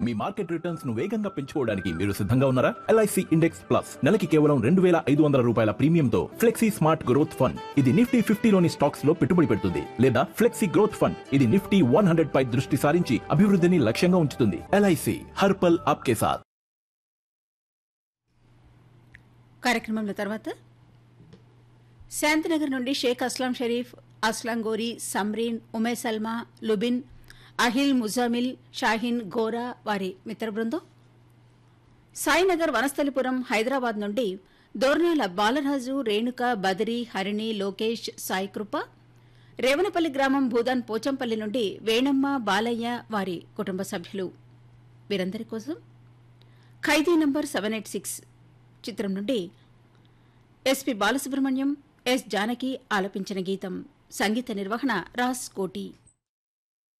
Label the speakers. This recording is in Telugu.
Speaker 1: మీ మార్కెట్ రిటర్న్స్ ను వేగంగా పెంచుకోవడానికి మీరు సిద్ధంగా ఉన్నారా ఎల్ఐసి ఇండెక్స్ ప్లస్ నెలకి కేవలం రెండు వేల ఐదు వందల రూపాయల ప్రీమియంతో ఫ్లెక్సీ స్మార్ట్ గ్రోత్ ఫండ్ ఇది నిఫ్టీ ఫిఫ్టీలోని స్టాక్స్ లో పెట్టుబడి పెడుతుంది లేదా ఫ్లెక్సీ గ్రోత్ ఫండ్ ఇది నిఫ్టీ వన్ హండ్రెడ్ పై దృష్టి సారించి అభివృద్ధిని లక్ష్యంగా ఉంచుతుంది ఎల్ఐసి హర్పల్ ఆప్కే సాత్
Speaker 2: కార్యక్రమంలో తర్వాత శాంతినగర్ నుండి షేక్ అస్లాం షరీఫ్ అస్లాం గోరి సమ్రీన్ ఉమే సల్మా లుబిన్ అహిల్ ముజామిల్ షాహీన్ గోరా వారి మిత్ర బృందం సాయినగర్ వనస్థలిపురం హైదరాబాద్ నుండి దోర్నాల బాలరాజు రేణుక బదరి హరిణి లోకేష్ సాయికృప రేవనపల్లి గ్రామం భూదాన్ పోచంపల్లి నుండి వేణమ్మ బాలయ్య వారి కుటుంబ సభ్యులు వీరందరి కోసం Khaidi number seven eight six చిత్రం నుండి ఎస్పి బాలసుబ్రహ్మణ్యం ఎస్ జానకి ఆలపించిన గీతం సంగీత నిర్వహణ రాస్ కోటి